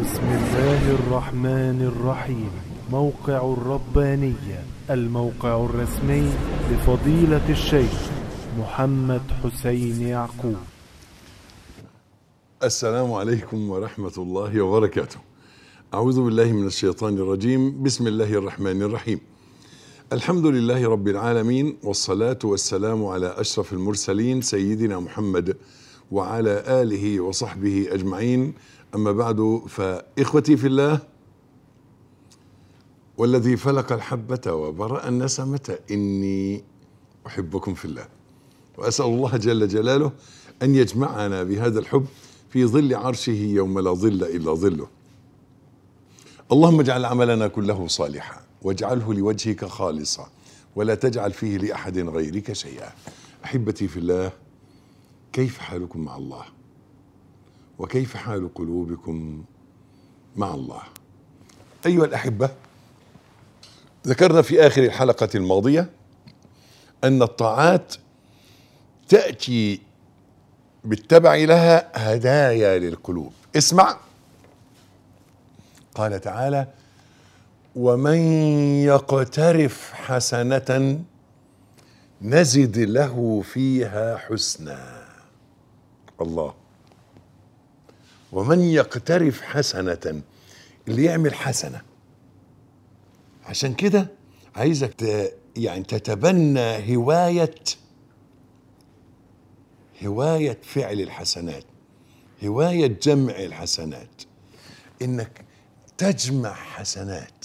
بسم الله الرحمن الرحيم موقع الربانية الموقع الرسمي لفضيلة الشيخ محمد حسين يعقوب السلام عليكم ورحمة الله وبركاته. أعوذ بالله من الشيطان الرجيم، بسم الله الرحمن الرحيم. الحمد لله رب العالمين والصلاة والسلام على أشرف المرسلين سيدنا محمد وعلى آله وصحبه أجمعين. أما بعد فإخوتي في الله والذي فلق الحبة وبرأ النسمة إني أحبكم في الله. وأسأل الله جل جلاله أن يجمعنا بهذا الحب في ظل عرشه يوم لا ظل الا ظله. اللهم اجعل عملنا كله صالحا واجعله لوجهك خالصا ولا تجعل فيه لاحد غيرك شيئا. احبتي في الله كيف حالكم مع الله؟ وكيف حال قلوبكم مع الله؟ ايها الاحبه ذكرنا في اخر الحلقه الماضيه ان الطاعات تاتي بالتبع لها هدايا للقلوب اسمع قال تعالى ومن يقترف حسنة نزد له فيها حسنا الله ومن يقترف حسنة اللي يعمل حسنة عشان كده عايزك ت- يعني تتبنى هوايه هواية فعل الحسنات هواية جمع الحسنات انك تجمع حسنات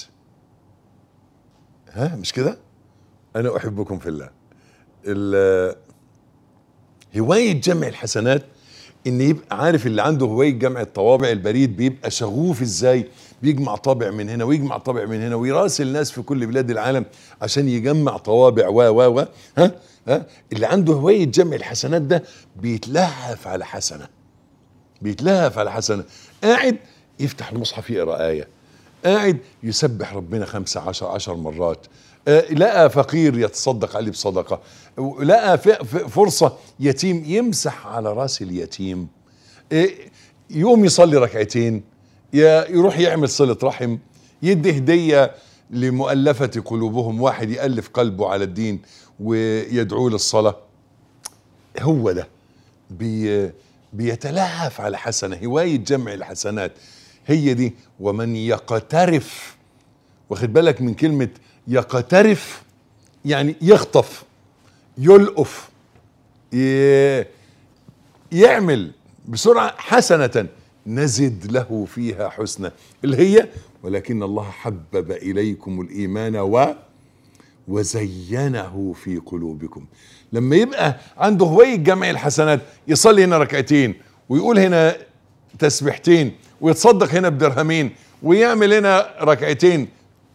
ها مش كده انا احبكم في الله ال- هواية جمع الحسنات ان يبقى عارف اللي عنده هواية جمع الطوابع البريد بيبقى شغوف ازاي بيجمع طابع من هنا ويجمع طابع من هنا ويراسل ناس في كل بلاد العالم عشان يجمع طوابع و و و ها ها اللي عنده هواية جمع الحسنات ده بيتلهف على حسنة بيتلهف على حسنة قاعد يفتح المصحف يقرأ آية قاعد يسبح ربنا خمسة عشر عشر مرات آه، لقى فقير يتصدق عليه بصدقة لقى ف- ف- فرصة يتيم يمسح على راس اليتيم آه، يقوم يصلي ركعتين ي- يروح يعمل صلة رحم يدي هدية لمؤلفة قلوبهم واحد يألف قلبه على الدين ويدعوه للصلاة هو ده بي بيتلهف على حسنة هواية جمع الحسنات هي دي ومن يقترف واخد بالك من كلمة يقترف يعني يخطف يلقف ي- يعمل بسرعة حسنة نزد له فيها حسنة اللي هي ولكن الله حبب إليكم الإيمان و وزينه في قلوبكم لما يبقى عنده هواية جمع الحسنات يصلي هنا ركعتين ويقول هنا تسبيحتين ويتصدق هنا بدرهمين ويعمل هنا ركعتين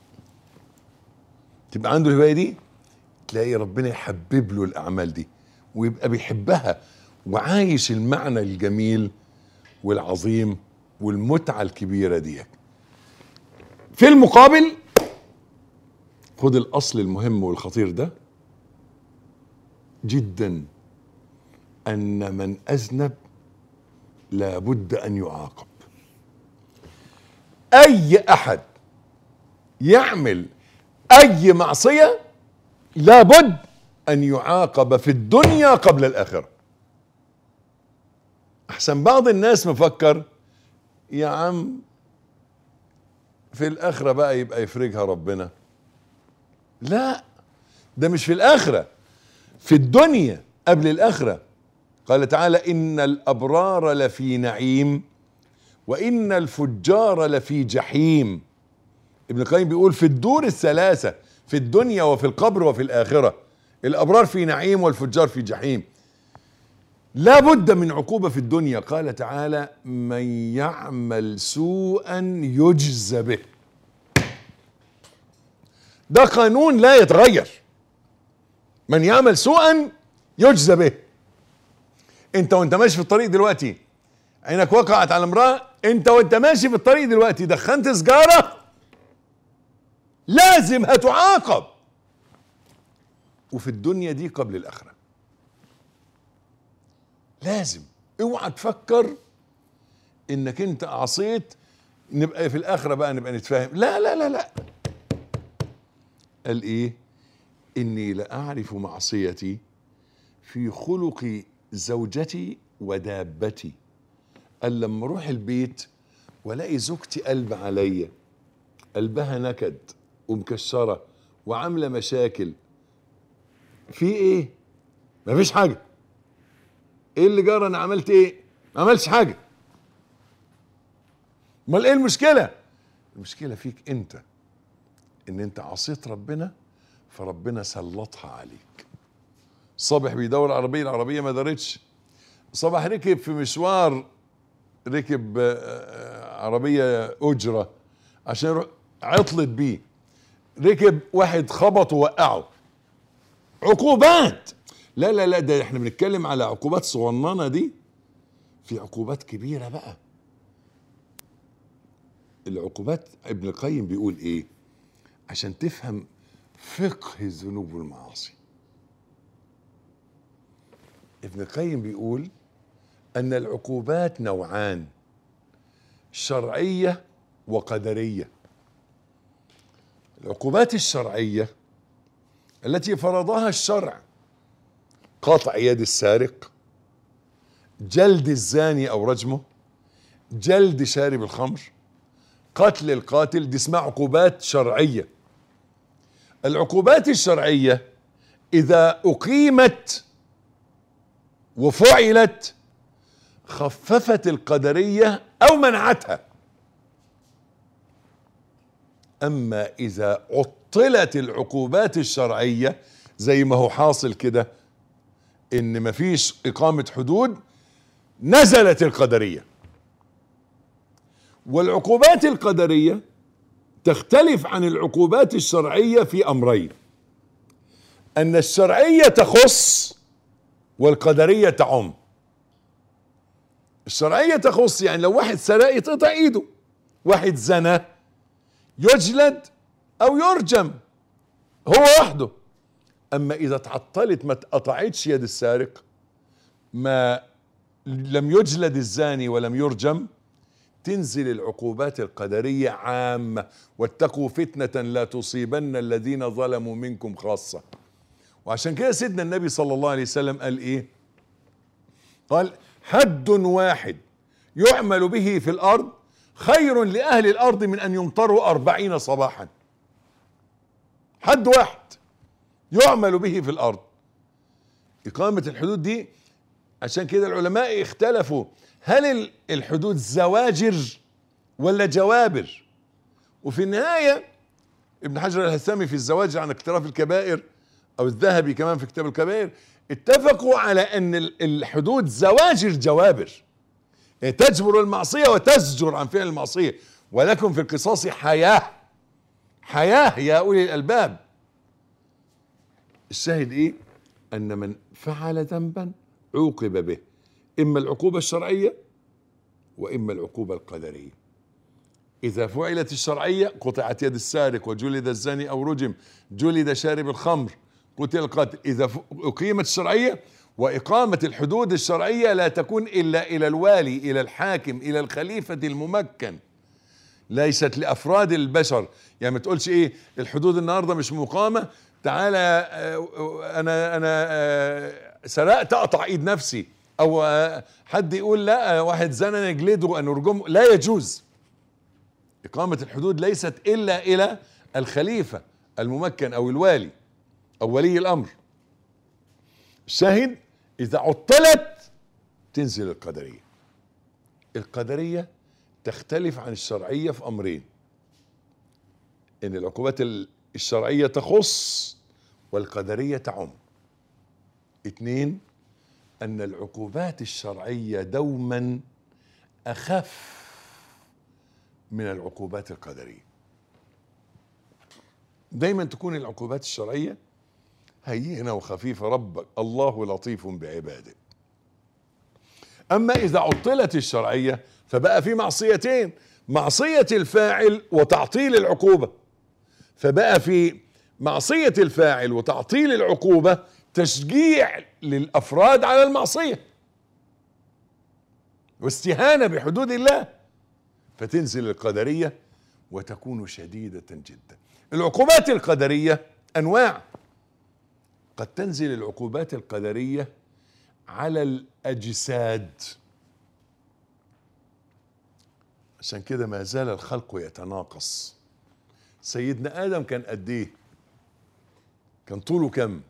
تبقى عنده الهواية دي تلاقي ربنا يحبب له الأعمال دي ويبقى بيحبها وعايش المعنى الجميل والعظيم والمتعة الكبيرة دي في المقابل خد الاصل المهم والخطير ده جدا ان من اذنب لابد ان يعاقب اي احد يعمل اي معصيه لابد ان يعاقب في الدنيا قبل الاخره احسن بعض الناس مفكر يا عم في الاخره بقى يبقى يفرجها ربنا لا ده مش في الآخرة في الدنيا قبل الآخرة قال تعالى إن الأبرار لفي نعيم وإن الفجار لفي جحيم ابن القيم بيقول في الدور الثلاثة في الدنيا وفي القبر وفي الآخرة الأبرار في نعيم والفجار في جحيم لا بد من عقوبة في الدنيا قال تعالى من يعمل سوءا يجز به ده قانون لا يتغير من يعمل سوءا يجزى به انت وانت ماشي في الطريق دلوقتي عينك وقعت على امراه انت وانت ماشي في الطريق دلوقتي دخنت سجاره لازم هتعاقب وفي الدنيا دي قبل الاخره لازم اوعى تفكر انك انت عصيت نبقى في الاخره بقى نبقى نتفاهم لا لا لا لا قال ايه اني لاعرف معصيتي في خلق زوجتي ودابتي قال لما اروح البيت والاقي زوجتي قلب عليا قلبها نكد ومكشره وعامله مشاكل في ايه مفيش حاجه ايه اللي جرى انا عملت ايه ما عملتش حاجه امال ايه المشكله المشكله فيك انت ان انت عصيت ربنا فربنا سلطها عليك صبح بيدور عربيه العربيه ما دارتش صبح ركب في مشوار ركب آه، آه، عربيه اجره عشان يروح عطلت بيه ركب واحد خبط ووقعه عقوبات لا لا لا ده احنا بنتكلم على عقوبات صغننه دي في عقوبات كبيره بقى العقوبات ابن القيم بيقول ايه عشان تفهم فقه الذنوب والمعاصي ابن القيم بيقول ان العقوبات نوعان شرعيه وقدريه العقوبات الشرعيه التي فرضها الشرع قطع يد السارق جلد الزاني او رجمه جلد شارب الخمر قتل القاتل دي اسمها عقوبات شرعيه العقوبات الشرعيه اذا اقيمت وفعلت خففت القدريه او منعتها اما اذا عطلت العقوبات الشرعيه زي ما هو حاصل كده ان مفيش اقامه حدود نزلت القدريه والعقوبات القدريه تختلف عن العقوبات الشرعيه في امرين ان الشرعيه تخص والقدريه تعم الشرعيه تخص يعني لو واحد سرق يتقطع ايده واحد زنى يجلد او يرجم هو وحده اما اذا تعطلت ما اتقطعتش يد السارق ما لم يجلد الزاني ولم يرجم تنزل العقوبات القدريه عامه واتقوا فتنه لا تصيبن الذين ظلموا منكم خاصه وعشان كده سيدنا النبي صلى الله عليه وسلم قال ايه قال حد واحد يعمل به في الارض خير لاهل الارض من ان يمطروا أربعين صباحا حد واحد يعمل به في الارض اقامه الحدود دي عشان كده العلماء اختلفوا هل ال- الحدود زواجر ولا جوابر وفي النهايه ابن حجر الهثامي في الزواجر عن اقتراف الكبائر او الذهبي كمان في كتاب الكبائر اتفقوا على ان ال- الحدود زواجر جوابر يعني تجبر المعصيه وتزجر عن فعل المعصيه ولكم في القصاص حياه حياه يا اولي الالباب الشاهد ايه ان من فعل ذنبا عوقب به اما العقوبه الشرعيه واما العقوبه القدريه اذا فعلت الشرعيه قطعت يد السارق وجلد الزاني او رجم جلد شارب الخمر قتل القاتل اذا ف- اقيمت الشرعيه واقامه الحدود الشرعيه لا تكون الا الى الوالي الى الحاكم الى الخليفه الممكن ليست لافراد البشر يعني ما تقولش ايه الحدود النهارده مش مقامه تعالى آه، انا انا آه، سرقت اقطع ايد نفسي او آه، حد يقول لا آه، واحد زنى نجلده ان نرجمه لا يجوز اقامه الحدود ليست الا الى الخليفه الممكن او الوالي او ولي الامر الشاهد اذا عطلت تنزل القدريه القدريه تختلف عن الشرعيه في امرين ان العقوبات ال- الشرعيه تخص والقدريه تعم اتنين ان العقوبات الشرعيه دوما اخف من العقوبات القدريه دايما تكون العقوبات الشرعيه هينه وخفيفه ربك الله لطيف بعباده اما اذا عطلت الشرعيه فبقى في معصيتين معصيه الفاعل وتعطيل العقوبه فبقى في معصيه الفاعل وتعطيل العقوبه تشجيع للافراد على المعصيه واستهانه بحدود الله فتنزل القدرية وتكون شديدة جدا العقوبات القدرية أنواع قد تنزل العقوبات القدرية على الأجساد عشان كده ما زال الخلق يتناقص سيدنا آدم كان قد إيه كان طوله كم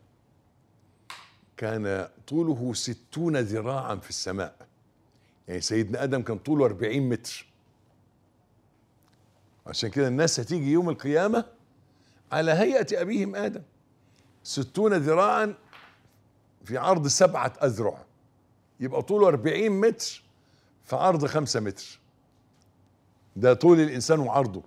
كان طوله ستون ذراعا في السماء يعني سيدنا آدم كان طوله أربعين متر عشان كده الناس هتيجي يوم القيامة على هيئة أبيهم آدم ستون ذراعا في عرض سبعة أذرع يبقى طوله أربعين متر في عرض خمسة متر ده طول الإنسان وعرضه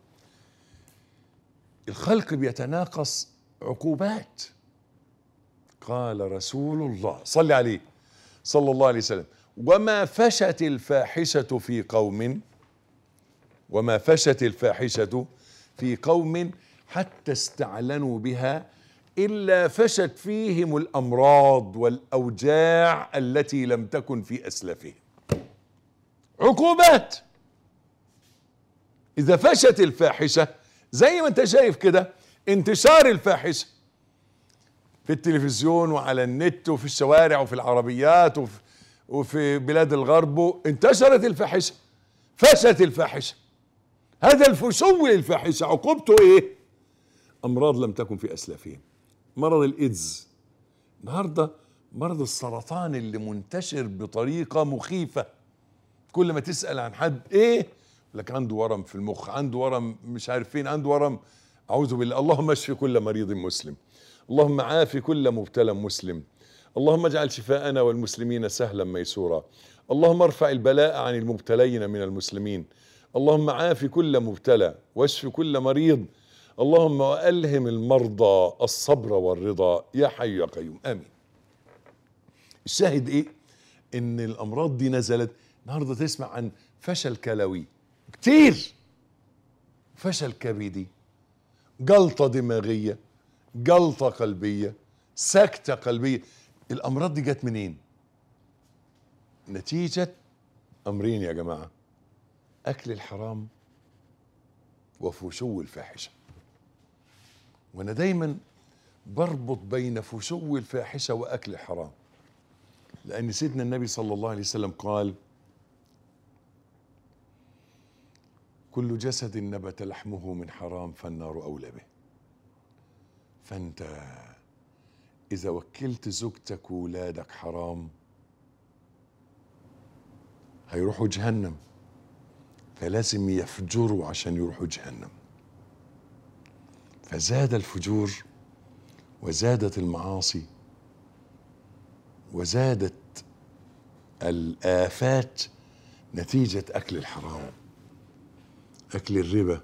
الخلق بيتناقص عقوبات قال رسول الله صل عليه صلى الله عليه وسلم وما فشت الفاحشة في قوم وما فشت الفاحشة في قوم حتى استعلنوا بها إلا فشت فيهم الأمراض والأوجاع التي لم تكن في أسلافهم عقوبات إذا فشت الفاحشة زي ما أنت شايف كده انتشار الفاحشة في التلفزيون وعلى النت وفي الشوارع وفي العربيات وفي, وفي بلاد الغرب انتشرت الفاحشة فشت الفاحشة هذا الفشو للفاحشة عقوبته ايه امراض لم تكن في اسلافهم مرض الايدز النهارده مرض السرطان اللي منتشر بطريقة مخيفة كل ما تسأل عن حد ايه لك عنده ورم في المخ عنده ورم مش عارف فين عنده ورم اعوذ بالله اللهم اشف كل مريض مسلم اللهم عاف كل مبتلى مسلم اللهم اجعل شفاءنا والمسلمين سهلا ميسورا اللهم ارفع البلاء عن المبتلين من المسلمين اللهم عاف كل مبتلى واشف كل مريض اللهم والهم المرضى الصبر والرضا يا حي يا قيوم امين الشاهد ايه ان الامراض دي نزلت النهارده تسمع عن فشل كلوي كتير فشل كبدي جلطه دماغيه جلطه قلبيه سكته قلبيه الامراض دي جت منين نتيجه امرين يا جماعه اكل الحرام وفشو الفاحشه وانا دايما بربط بين فشو الفاحشه واكل الحرام لان سيدنا النبي صلى الله عليه وسلم قال كل جسد نبت لحمه من حرام فالنار اولى به فانت اذا وكلت زوجتك وولادك حرام هيروحوا جهنم فلازم يفجروا عشان يروحوا جهنم فزاد الفجور وزادت المعاصي وزادت الآفات نتيجة أكل الحرام أكل الربا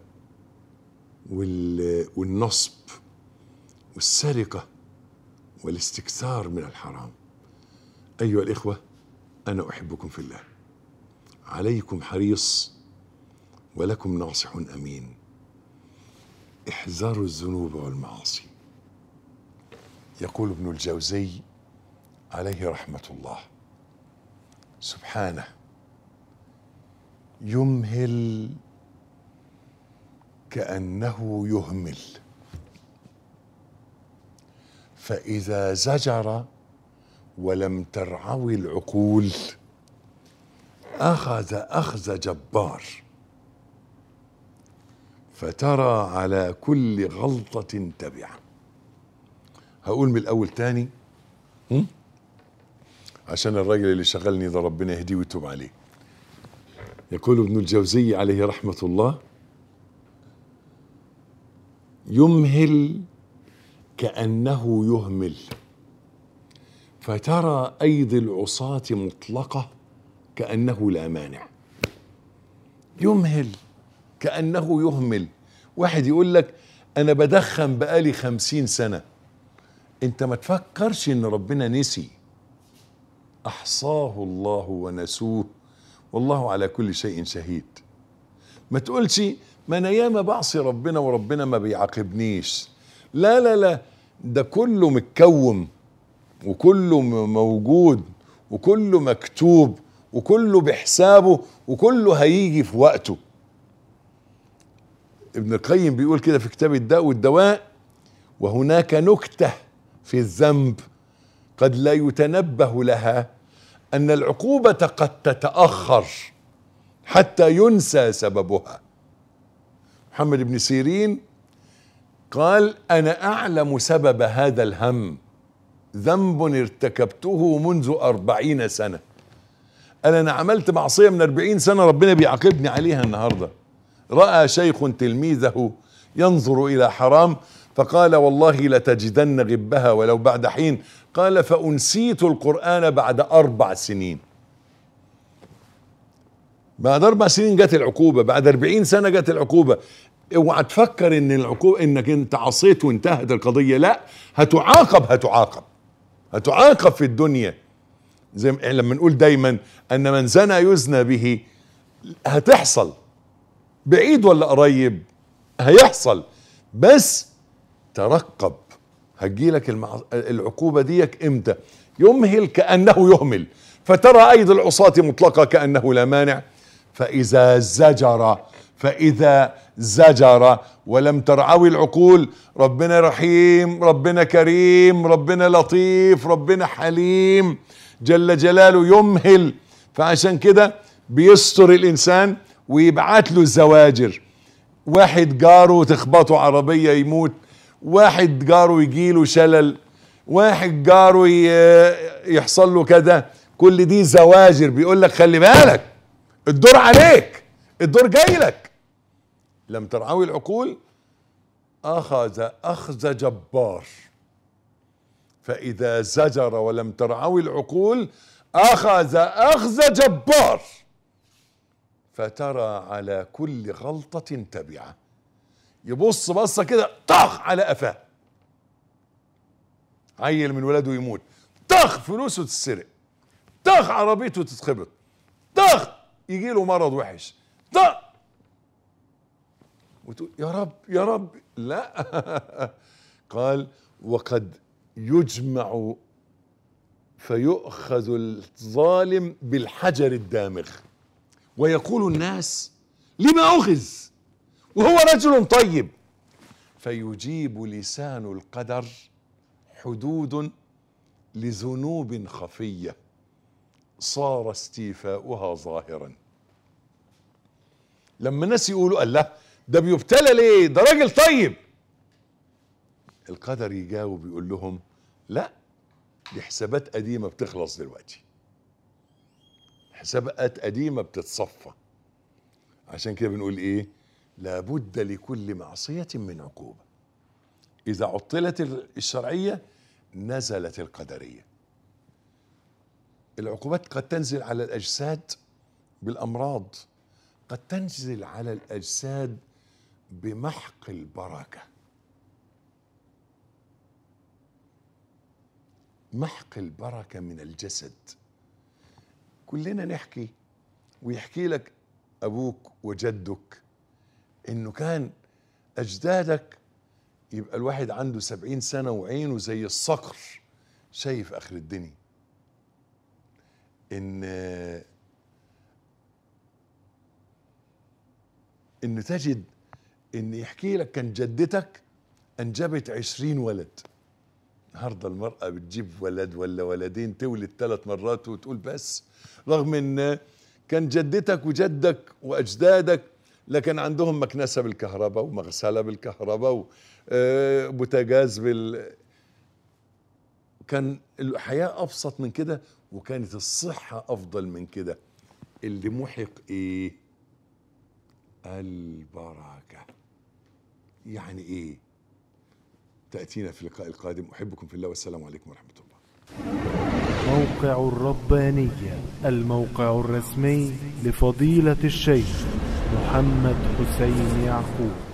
وال- والنصب والسرقة والاستكثار من الحرام أيها الإخوة أنا أحبكم في الله عليكم حريص ولكم ناصح أمين احذروا الذنوب والمعاصي يقول ابن الجوزي عليه رحمة الله سبحانه يمهل كأنه يهمل فإذا زجر ولم ترعوي العقول أخذ أخذ جبار فترى على كل غلطة تبعة هقول من الأول تاني هم؟ عشان الراجل اللي شغلني ده ربنا يهديه ويتوب عليه يقول ابن الجوزي عليه رحمة الله يمهل كأنه يهمل فترى أيدي العصاة مطلقة كأنه لا مانع يمهل كأنه يهمل واحد يقول لك أنا بدخن بقالي خمسين سنة أنت ما تفكرش إن ربنا نسي أحصاه الله ونسوه والله على كل شيء شهيد ما تقولش ما أنا ياما بعصي ربنا وربنا ما بيعاقبنيش لا لا لا ده كله متكوم وكله م- موجود وكله مكتوب وكله بحسابه وكله هيجي في وقته ابن القيم بيقول كده في كتاب الداء والدواء وهناك نكته في الذنب قد لا يتنبه لها ان العقوبه قد تتاخر حتى ينسى سببها محمد بن سيرين قال انا اعلم سبب هذا الهم ذنب ارتكبته منذ أربعين سنة قال أنا عملت معصية من أربعين سنة ربنا بيعاقبني عليها النهاردة رأى شيخ تلميذه ينظر إلى حرام فقال والله لتجدن غبها ولو بعد حين قال فأنسيت القرآن بعد أربع سنين بعد أربع سنين جت العقوبة بعد أربعين سنة جت العقوبة اوعى تفكر ان العقوبة انك انت عصيت وانتهت القضية لا هتعاقب هتعاقب هتعاقب في الدنيا زي ما لما نقول دايما ان من زنى يزنى به هتحصل بعيد ولا قريب هيحصل بس ترقب هتجيلك المع... العقوبة ديك امتى يمهل كأنه يهمل فترى أيدي العصاة مطلقة كأنه لا مانع فإذا زجر فإذا زجر ولم ترعوي العقول ربنا رحيم ربنا كريم ربنا لطيف ربنا حليم جل جلاله يمهل فعشان كده بيستر الإنسان ويبعت له الزواجر واحد جاره تخبطه عربية يموت واحد جاره يجيله شلل واحد جاره يحصل له كذا كل دي زواجر بيقول لك خلي بالك الدور عليك الدور جاي لك لم ترعوي العقول اخذ اخذ جبار فاذا زجر ولم ترعوي العقول اخذ اخذ جبار فترى على كل غلطة تبعة يبص بصة كده طخ على قفاه عيل من ولاده يموت طخ فلوسه تتسرق طخ عربيته تتخبط طخ يجي له مرض وحش طخ وتقول يا رب يا رب لا قال وقد يجمع فيؤخذ الظالم بالحجر الدامغ ويقول الناس لما أخذ وهو رجل طيب فيجيب لسان القدر حدود لذنوب خفية صار استيفاؤها ظاهرا لما الناس يقولوا الله ده بيبتلى ليه ده راجل طيب القدر يجاوب يقول لهم لا دي حسابات قديمة بتخلص دلوقتي حسابات قديمة بتتصفى عشان كده بنقول ايه لابد لكل معصية من عقوبة إذا عطلت الشرعية نزلت القدرية العقوبات قد تنزل على الأجساد بالأمراض قد تنزل على الأجساد بمحق البركة محق البركة من الجسد كلنا نحكي ويحكي لك ابوك وجدك انه كان اجدادك يبقى الواحد عنده سبعين سنة وعينه زي الصقر شايف اخر الدنيا ان ان تجد ان يحكي لك كان جدتك انجبت عشرين ولد النهارده المرأة بتجيب ولد ولا ولدين تولد ثلاث مرات وتقول بس رغم ان كان جدتك وجدك واجدادك لكن عندهم مكنسه بالكهرباء ومغسله بالكهرباء وبوتاجاز بال كان الحياه ابسط من كده وكانت الصحه افضل من كده اللي محق ايه البركه يعني ايه تاتينا في اللقاء القادم احبكم في الله والسلام عليكم ورحمه الله موقع الربانية الموقع الرسمي لفضيلة الشيخ محمد حسين يعقوب